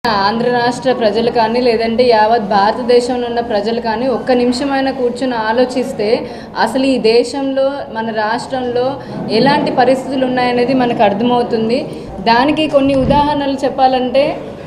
ఆంధ్ర రాష్ట్ర ప్రజలు కానీ లేదంటే యావత్ భారతదేశంలో ఉన్న ప్రజలు కానీ ఒక్క నిమిషమైనా కూర్చొని ఆలోచిస్తే అసలు ఈ దేశంలో మన రాష్ట్రంలో ఎలాంటి పరిస్థితులు ఉన్నాయనేది మనకు అర్థమవుతుంది దానికి కొన్ని ఉదాహరణలు చెప్పాలంటే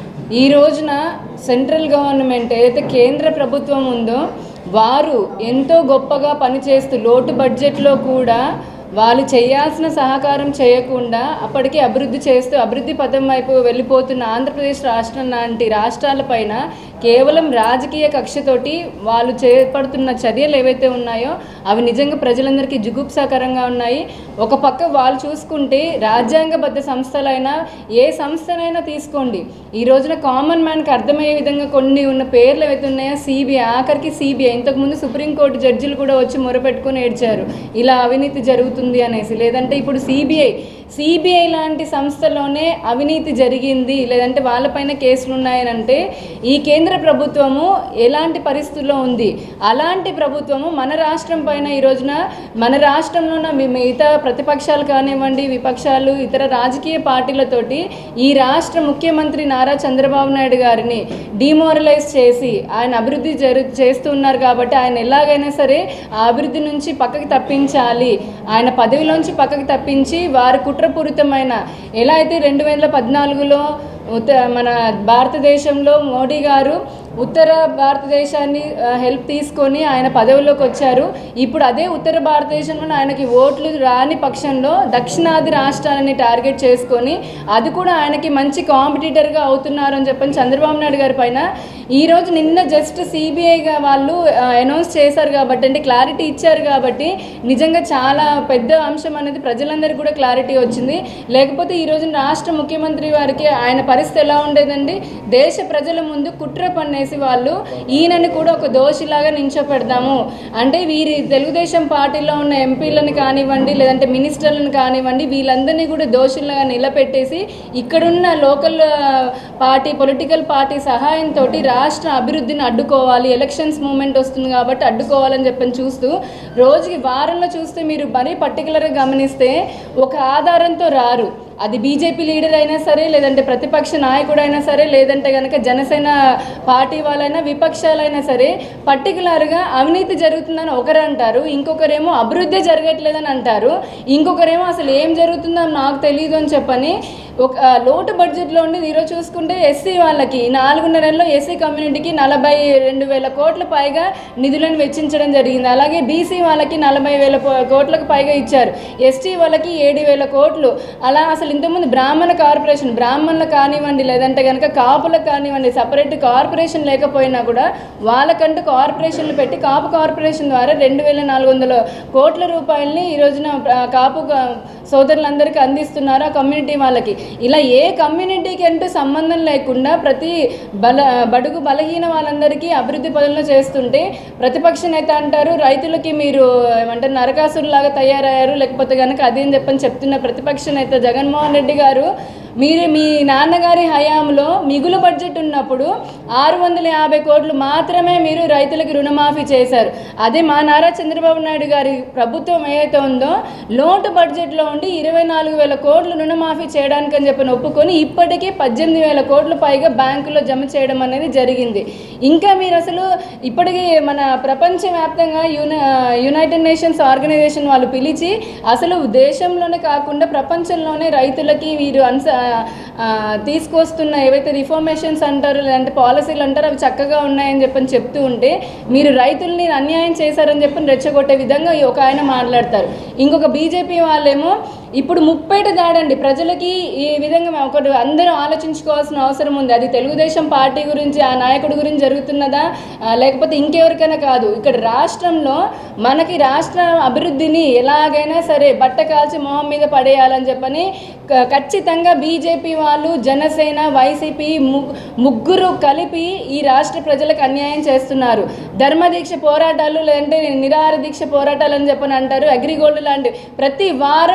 ఈ రోజున సెంట్రల్ గవర్నమెంట్ ఏదైతే కేంద్ర ప్రభుత్వం ఉందో వారు ఎంతో గొప్పగా పనిచేస్తూ లోటు బడ్జెట్లో కూడా వాళ్ళు చేయాల్సిన సహకారం చేయకుండా అప్పటికి అభివృద్ధి చేస్తూ అభివృద్ధి పథం వైపు వెళ్ళిపోతున్న ఆంధ్రప్రదేశ్ రాష్ట్రం లాంటి రాష్ట్రాలపైన కేవలం రాజకీయ కక్షతోటి వాళ్ళు చేపడుతున్న చర్యలు ఏవైతే ఉన్నాయో అవి నిజంగా ప్రజలందరికీ జుగుప్సాకరంగా ఉన్నాయి ఒక పక్క వాళ్ళు చూసుకుంటే రాజ్యాంగబద్ధ సంస్థలైనా ఏ సంస్థనైనా తీసుకోండి ఈ రోజున కామన్ మ్యాన్కి అర్థమయ్యే విధంగా కొన్ని ఉన్న పేర్లు ఏవైతే ఉన్నాయో సిబిఐ ఆఖరికి సిబిఐ ఇంతకుముందు సుప్రీంకోర్టు జడ్జిలు కూడా వచ్చి మొరపెట్టుకుని ఏడ్చారు ఇలా అవినీతి జరుగుతుంది అనేసి లేదంటే ఇప్పుడు సిబిఐ సిబిఐ లాంటి సంస్థలోనే అవినీతి జరిగింది లేదంటే వాళ్ళపైన కేసులు ఉన్నాయనంటే ఈ కేంద్ర ప్రభుత్వము ఎలాంటి పరిస్థితుల్లో ఉంది అలాంటి ప్రభుత్వము మన రాష్ట్రం పైన ఈ రోజున మన రాష్ట్రంలో ఉన్న మి- మిగతా ప్రతిపక్షాలు కానివ్వండి విపక్షాలు ఇతర రాజకీయ పార్టీలతోటి ఈ రాష్ట్ర ముఖ్యమంత్రి నారా చంద్రబాబు నాయుడు గారిని డిమోరలైజ్ చేసి ఆయన అభివృద్ధి జరు చేస్తున్నారు కాబట్టి ఆయన ఎలాగైనా సరే ఆ అభివృద్ధి నుంచి పక్కకి తప్పించాలి ఆయన పదవిలోంచి పక్కకి తప్పించి వారి కుట్రపూరితమైన ఎలా అయితే రెండు వేల పద్నాలుగులో ఉత్త మన భారతదేశంలో మోడీ గారు ఉత్తర భారతదేశాన్ని ఆ, హెల్ప్ తీసుకొని ఆయన పదవిలోకి వచ్చారు ఇప్పుడు అదే ఉత్తర భారతదేశంలో ఆయనకి ఓట్లు రాని పక్షంలో దక్షిణాది రాష్ట్రాలని టార్గెట్ చేసుకొని అది కూడా ఆయనకి మంచి కాంపిటీటర్గా అవుతున్నారు అని చెప్పని చంద్రబాబు నాయుడు గారి పైన ఈరోజు నిన్న జస్ట్ సిబిఐగా వాళ్ళు అనౌన్స్ చేశారు కాబట్టి అంటే క్లారిటీ ఇచ్చారు కాబట్టి నిజంగా చాలా పెద్ద అంశం అనేది ప్రజలందరికీ కూడా క్లారిటీ వచ్చింది లేకపోతే ఈ రోజు రాష్ట్ర ముఖ్యమంత్రి వారికి ఆయన పరిస్థితి ఎలా ఉండేదండి దేశ ప్రజల ముందు కుట్ర పన్నేసి వాళ్ళు ఈయనని కూడా ఒక దోషిలాగా నించోపెడదాము అంటే వీరి తెలుగుదేశం పార్టీలో ఉన్న ఎంపీలను కానివ్వండి లేదంటే మినిస్టర్లను కానివ్వండి వీళ్ళందరినీ కూడా దోషులుగా నిలబెట్టేసి ఇక్కడున్న లోకల్ పార్టీ పొలిటికల్ పార్టీ సహాయంతో రాష్ట్ర అభివృద్ధిని అడ్డుకోవాలి ఎలక్షన్స్ మూమెంట్ వస్తుంది కాబట్టి అడ్డుకోవాలని చెప్పని చూస్తూ రోజుకి వారంలో చూస్తే మీరు మరీ పర్టికులర్గా గమనిస్తే ఒక ఆధారంతో రారు అది బీజేపీ లీడర్ అయినా సరే లేదంటే ప్రతిపక్ష నాయకుడు అయినా సరే లేదంటే కనుక జనసేన పార్టీ వాళ్ళైనా విపక్షాలైనా సరే పర్టికులర్గా అవినీతి జరుగుతుందని ఒకరు అంటారు ఇంకొకరేమో అభివృద్ధి జరగట్లేదని అంటారు ఇంకొకరేమో అసలు ఏం జరుగుతుందో నాకు తెలియదు అని చెప్పని ఒక ఆ, లోటు బడ్జెట్లో ఉండి ఈరోజు చూసుకుంటే ఎస్సీ వాళ్ళకి నాలుగున్నర నెలల్లో ఎస్సీ కమ్యూనిటీకి నలభై రెండు వేల కోట్ల పైగా నిధులను వెచ్చించడం జరిగింది అలాగే బీసీ వాళ్ళకి నలభై వేల పో- కోట్లకు పైగా ఇచ్చారు ఎస్టీ వాళ్ళకి ఏడు వేల కోట్లు అలా అసలు ఇంతకుముందు బ్రాహ్మణ కార్పొరేషన్ బ్రాహ్మణులకు కానివ్వండి లేదంటే కనుక కాపులకు కానివ్వండి సపరేట్ కార్పొరేషన్ లేకపోయినా కూడా వాళ్ళకంటూ కార్పొరేషన్లు పెట్టి కాపు కార్పొరేషన్ ద్వారా రెండు వేల నాలుగు వందల కోట్ల రూపాయలని ఈ రోజున ఆ, కాపు క- సోదరులందరికీ అందిస్తున్నారు ఆ కమ్యూనిటీ వాళ్ళకి ఇలా ఏ కమ్యూనిటీకి అంటూ సంబంధం లేకుండా ప్రతి బల బడుగు బలహీన వాళ్ళందరికీ అభివృద్ధి పనులు చేస్తుంటే ప్రతిపక్ష నేత అంటారు రైతులకి మీరు ఏమంటారు నరకాసురులాగా తయారయ్యారు లేకపోతే కనుక అదేం చెప్పని చెప్తున్న ప్రతిపక్ష నేత జగన్మోహన్ రెడ్డి గారు మీరు మీ నాన్నగారి హయాంలో మిగులు బడ్జెట్ ఉన్నప్పుడు ఆరు వందల యాభై కోట్లు మాత్రమే మీరు రైతులకు రుణమాఫీ చేశారు అదే మా నారా చంద్రబాబు నాయుడు గారి ప్రభుత్వం ఏదైతే ఉందో లోటు బడ్జెట్లో ఉండి ఇరవై నాలుగు వేల కోట్లు రుణమాఫీ చేయడానికి అని చెప్పని ఒప్పుకొని ఇప్పటికీ పద్దెనిమిది వేల కోట్ల పైగా బ్యాంకులో జమ చేయడం అనేది జరిగింది ఇంకా మీరు అసలు ఇప్పటికీ మన ప్రపంచవ్యాప్తంగా యున యునైటెడ్ నేషన్స్ ఆర్గనైజేషన్ వాళ్ళు పిలిచి అసలు దేశంలోనే కాకుండా ప్రపంచంలోనే రైతులకి వీరు అన్స ఆ, తీసుకొస్తున్న ఏవైతే రిఫార్మేషన్స్ అంటారు లేదంటే పాలసీలు అంటారు అవి చక్కగా ఉన్నాయని చెప్పని చెప్తూ ఉంటే మీరు రైతుల్ని అన్యాయం చేశారని చెప్పని రెచ్చగొట్టే విధంగా ఈ ఒక ఆయన మాట్లాడతారు ఇంకొక బీజేపీ వాళ్ళేమో ఇప్పుడు ముప్పేట దాడండి ప్రజలకి ఈ విధంగా మేము ఒకటి అందరూ ఆలోచించుకోవాల్సిన అవసరం ఉంది అది తెలుగుదేశం పార్టీ గురించి ఆ నాయకుడి గురించి జరుగుతున్నదా ఆ, లేకపోతే ఇంకెవరికైనా కాదు ఇక్కడ రాష్ట్రంలో మనకి రాష్ట్ర అభివృద్ధిని ఎలాగైనా సరే బట్ట కాల్చి మొహం మీద పడేయాలని చెప్పని క- ఖచ్చితంగా బీజేపీ వాళ్ళు జనసేన వైసీపీ ము- ముగ్గురు కలిపి ఈ రాష్ట్ర ప్రజలకు అన్యాయం చేస్తున్నారు ధర్మదీక్ష పోరాటాలు లేదంటే నిరాహార దీక్ష పోరాటాలు అని చెప్పని అంటారు అగ్రిగోల్డ్ లాంటి ప్రతి వారము కూడా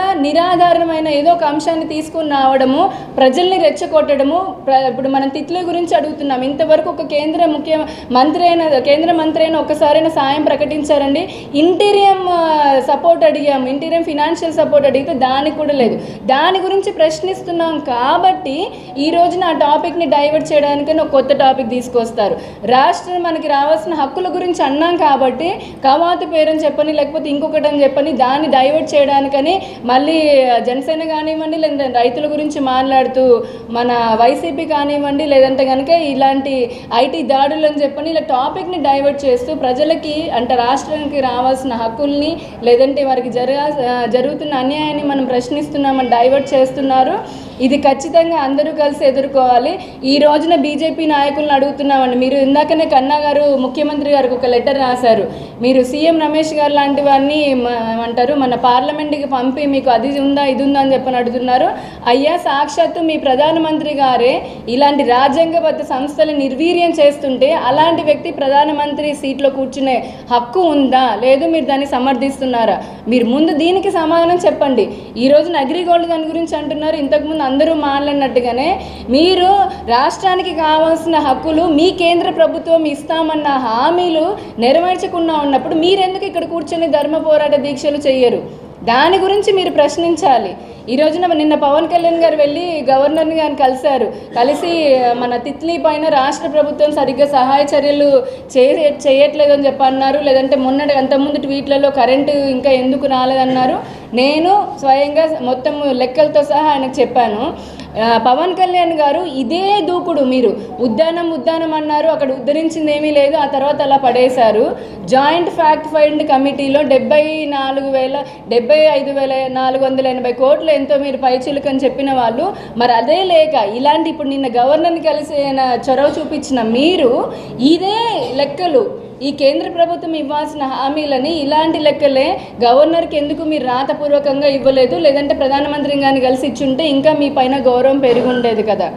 నిరాధారణమైన ఏదో ఒక అంశాన్ని తీసుకుని రావడము ప్రజల్ని రెచ్చగొట్టడము ప్ర- ఇప్పుడు మనం తిట్ల గురించి అడుగుతున్నాం ఇంతవరకు ఒక కేంద్ర ముఖ్య మంత్రి అయిన కేంద్ర మంత్రి అయిన ఒక్కసారైనా సాయం ప్రకటించారండి ఇంటీరియం సపోర్ట్ అడిగాము ఇంటీరియం ఫినాన్షియల్ సపోర్ట్ అడిగితే దానికి కూడా లేదు దాని గురించి ప్రశ్నిస్తున్నాం కాబట్టి ఈ రోజున ఆ టాపిక్ని డైవర్ట్ చేయడానికని ఒక కొత్త టాపిక్ తీసుకొస్తారు రాష్ట్రం మనకి రావాల్సిన హక్కుల గురించి అన్నాం కాబట్టి కవాతు పేరని చెప్పని లేకపోతే ఇంకొకటి అని చెప్పని దాన్ని డైవర్ట్ చేయడానికని మళ్ళీ జనసేన కానివ్వండి లేదంటే రైతుల గురించి మాట్లాడుతూ మన వైసీపీ కానివ్వండి లేదంటే కనుక ఇలాంటి ఐటీ దాడులు అని చెప్పని ఇలా టాపిక్ని డైవర్ట్ చేస్తూ ప్రజలకి అంటే రాష్ట్రానికి రావాల్సిన హక్కుల్ని లేదంటే వారికి జరగా జరుగుతున్న అన్యాయాన్ని మనం ప్రశ్నిస్తున్నామని డైవర్ట్ చేస్తున్నారు ఇది ఖచ్చితంగా అందరూ కలిసి ఎదుర్కోవాలి ఈ రోజున బీజేపీ నాయకులను అడుగుతున్నామండి మీరు ఇందాకనే కన్నా గారు ముఖ్యమంత్రి గారికి ఒక లెటర్ రాశారు మీరు సీఎం రమేష్ గారు లాంటి వారిని మ- ఏమంటారు మన పార్లమెంట్కి పంపి మీకు అది ఉందా ఇది ఉందా అని చెప్పని అడుగుతున్నారు అయ్యా సాక్షాత్తు మీ ప్రధానమంత్రి గారే ఇలాంటి రాజ్యాంగబద్ధ సంస్థలు నిర్వీర్యం చేస్తుంటే అలాంటి వ్యక్తి ప్రధానమంత్రి సీట్లో కూర్చునే హక్కు ఉందా లేదు మీరు దాన్ని సమర్థిస్తున్నారా మీరు ముందు దీనికి సమాధానం చెప్పండి ఈ రోజున అగ్రిగోల్డ్ దాని గురించి అంటున్నారు ఇంతకుముందు అందరూ మాట్లాడినట్టుగానే మీరు రాష్ట్రానికి కావాల్సిన హక్కులు మీ కేంద్ర ప్రభుత్వం ఇస్తామన్న హామీలు నెరవేర్చకుండా ఉన్నప్పుడు మీరెందుకు ఇక్కడ కూర్చొని ధర్మ పోరాట దీక్షలు చెయ్యరు దాని గురించి మీరు ప్రశ్నించాలి ఈ రోజున నిన్న పవన్ కళ్యాణ్ గారు వెళ్ళి గవర్నర్ని గారిని కలిశారు కలిసి ఆ, మన తిత్లీ పైన రాష్ట్ర ప్రభుత్వం సరిగ్గా సహాయ చర్యలు చేయ చేయట్లేదు అని చెప్పి అన్నారు లేదంటే మొన్నటి అంతకుముందు ట్వీట్లలో కరెంటు ఇంకా ఎందుకు రాలేదన్నారు నేను స్వయంగా మొత్తం లెక్కలతో సహా ఆయనకు చెప్పాను ఆ, పవన్ కళ్యాణ్ గారు ఇదే దూకుడు మీరు ఉద్దానం ఉద్దానం అన్నారు అక్కడ ఉద్ధరించింది ఏమీ లేదు ఆ తర్వాత అలా పడేశారు జాయింట్ ఫ్యాక్ట్ ఫైండ్ కమిటీలో డెబ్బై నాలుగు వేల డెబ్బై ఐదు వేల నాలుగు వందల ఎనభై కోట్లు ఎంతో మీరు పైచిలుకని చెప్పిన వాళ్ళు మరి అదే లేక ఇలాంటి ఇప్పుడు నిన్న గవర్నర్ని కలిసి ఆయన చొరవ చూపించిన మీరు ఇదే లెక్కలు ఈ కేంద్ర ప్రభుత్వం ఇవ్వాల్సిన హామీలని ఇలాంటి లెక్కలే గవర్నర్కి ఎందుకు మీరు రాతపూర్వకంగా ఇవ్వలేదు లేదంటే ప్రధానమంత్రి గారిని కలిసి ఇచ్చుంటే ఇంకా మీ పైన గౌరవం పెరిగి ఉండేది కదా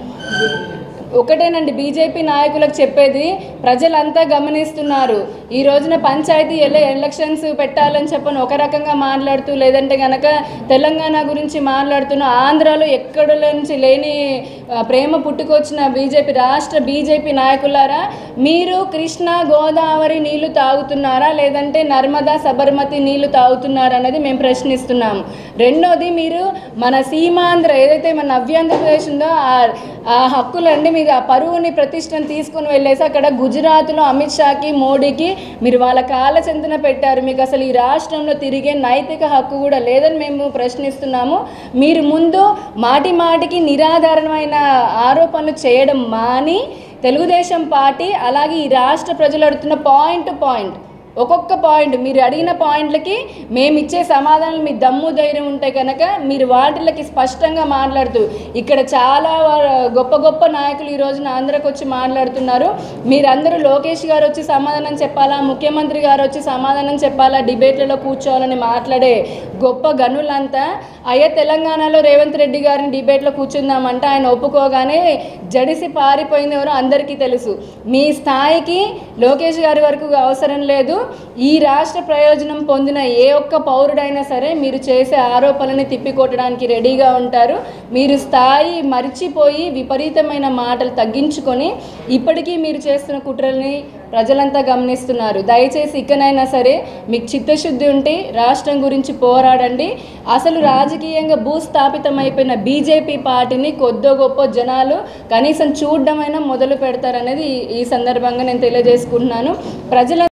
ఒకటేనండి బీజేపీ నాయకులకు చెప్పేది ప్రజలంతా గమనిస్తున్నారు ఈ రోజున పంచాయతీ ఎల ఎలక్షన్స్ పెట్టాలని చెప్పని ఒక రకంగా మాట్లాడుతూ లేదంటే గనక తెలంగాణ గురించి మాట్లాడుతున్న ఆంధ్రాలో ఎక్కడ నుంచి లేని ఆ, ప్రేమ పుట్టుకొచ్చిన బీజేపీ రాష్ట్ర బీజేపీ నాయకులారా మీరు కృష్ణా గోదావరి నీళ్లు తాగుతున్నారా లేదంటే నర్మదా సబర్మతి నీళ్లు తాగుతున్నారా అనేది మేము ప్రశ్నిస్తున్నాము రెండోది మీరు మన సీమాంధ్ర ఏదైతే మన నవ్యాంధ్రప్రదేశ్ ఉందో ఆ- ఆ హక్కులండి మీరు ఆ పరువుని ప్రతిష్టను తీసుకుని వెళ్ళేసి అక్కడ గుజరాత్లో అమిత్ షాకి మోడీకి మీరు వాళ్ళ కాళ్ళ చెంతన పెట్టారు మీకు అసలు ఈ రాష్ట్రంలో తిరిగే నైతిక హక్కు కూడా లేదని మేము ప్రశ్నిస్తున్నాము మీరు ముందు మాటి మాటికి నిరాధారణమైన ఆరోపణలు చేయడం మాని తెలుగుదేశం పార్టీ అలాగే ఈ రాష్ట్ర ప్రజలు అడుగుతున్న పాయింట్ టు పాయింట్ ఒక్కొక్క పాయింట్ మీరు అడిగిన పాయింట్లకి మేము ఇచ్చే సమాధానాలు మీ దమ్ము ధైర్యం ఉంటే కనుక మీరు వాటిలకి స్పష్టంగా మాట్లాడుతూ ఇక్కడ చాలా వా- గొప్ప గొప్ప నాయకులు ఈ రోజున ఆంధ్రాకి వచ్చి మాట్లాడుతున్నారు మీరందరూ లోకేష్ గారు వచ్చి సమాధానం చెప్పాలా ముఖ్యమంత్రి గారు వచ్చి సమాధానం చెప్పాలా డిబేట్లలో కూర్చోవాలని మాట్లాడే గొప్ప గనులంతా అయ్యా తెలంగాణలో రేవంత్ రెడ్డి గారిని డిబేట్లో కూర్చుందామంటే ఆయన ఒప్పుకోగానే జడిసి పారిపోయింది ఎవరో అందరికీ తెలుసు మీ స్థాయికి లోకేష్ గారి వరకు అవసరం లేదు ఈ రాష్ట్ర ప్రయోజనం పొందిన ఏ ఒక్క పౌరుడైనా సరే మీరు చేసే ఆరోపణలని తిప్పికొట్టడానికి రెడీగా ఉంటారు మీరు స్థాయి మరిచిపోయి విపరీతమైన మాటలు తగ్గించుకొని ఇప్పటికీ మీరు చేస్తున్న కుట్రల్ని ప్రజలంతా గమనిస్తున్నారు దయచేసి ఇకనైనా సరే మీకు చిత్తశుద్ధి ఉంటే రాష్ట్రం గురించి పోరాడండి అసలు రాజకీయంగా భూస్థాపితమైపోయిన బీజేపీ పార్టీని కొద్దో గొప్ప జనాలు కనీసం చూడడమైనా మొదలు పెడతారనేది ఈ- ఈ సందర్భంగా నేను తెలియజేసుకుంటున్నాను ప్రజల